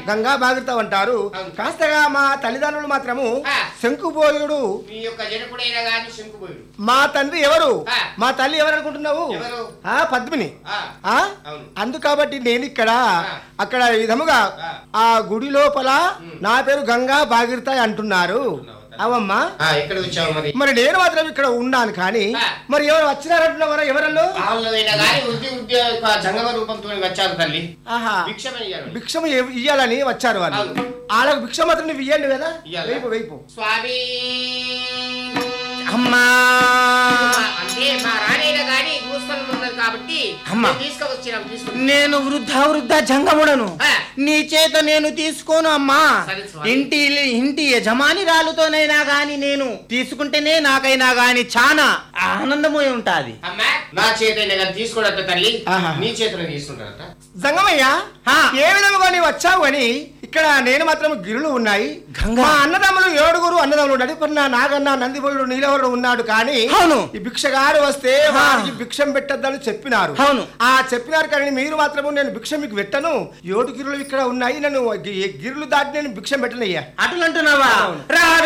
గంగా భాగీరథం అంటారు అవును. కాస్తగా మా తల్లిదండ్రులు మాత్రము ఆ. శంకుబోయుడు మీ యొక్క జనకుడైనా గాని శంకుపోయుడు మా తండ్రి ఎవరు ఆ. మా తల్లి ఎవరు అనుకుంటున్నావు ఎవరు? ఆ పద్మిని ఆ, ఆ అవును. అందు కాబట్టి నేను ఇక్కడ ఆ. అక్కడ ఈ విధముగా ఆ. ఆ గుడి లోపల ఉమ్. నా పేరు గంగా భాగీరథ అంటున్నారు అంటున్నావు. అవమ్మా ఆ, ఎక్కడ వచ్చావు మరి మరి నేను మాత్రం ఇక్కడ ఉన్నాను కానీ ఆ. మరి ఎవరు వచ్చినారంటున్నావు ఎవరల్లో వాళ్ళైనా గాని వృద్ధి వృద్ధి యొక్క జంగమ రూపంతో వచ్చారు తల్లి ఆహా భిక్షమయ్యారు భిక్షం ఇవ్- ఇయ్యాలని వచ్చారు వాళ్ళు అవును. వాళ్ళకు భిక్ష మాత్రం నువ్వు ఇయ్యండి కదా ఇయ్యాలా? వైపు వైపు స్వామి అమ్మా మా- అంటే మా రాణైనా గాని భూస్థలం ఉన్నది కాబట్టి అమ్మా. మేము తీసుకువచ్చినాం తీసుకుని నేను వృద్ధ వృద్ధ జంగముడను ఆ. నీ చేత నేను తీసుకోను అమ్మా సరే స్వామి. ఇంటి ఇంటి యజమాని రాలుతోనైనా గాని నేను తీసుకుంటేనే నాకైనా గాని చాలా ఆనందమై ఉంటాది అమ్మా నా చేతైనా కానీ తీసుకోడట తల్లి ఆహా. నీ చేతిలో తీసుకుంటారట జంగమయ్య ఆ. ఏ విధముగా నీవు వచ్చావు అని ఇక్కడ నేను మాత్రం గిరులు ఉన్నాయి గంగా. మా అన్నదమ్ములు ఏడుగురు అన్నదమ్ములు నడిపన్న నాగన్న నందిబోయుడు నీలవరుడు ఉన్నాడు కానీ అవును. ఈ భిక్షగారు వస్తే ఆ. వారికి భిక్షం పెట్టద్దని చెప్పినారు అవును. ఆ చెప్పినారు కానీ మీరు మాత్రము నేను భిక్ష మీకు పెట్టను ఏడు గిరులు ఇక్కడ ఉన్నాయి నన్ను గి- గిరులు దాటి నేను భిక్షం పెట్టనయ్యా అటులంటున్నావా అవును. రా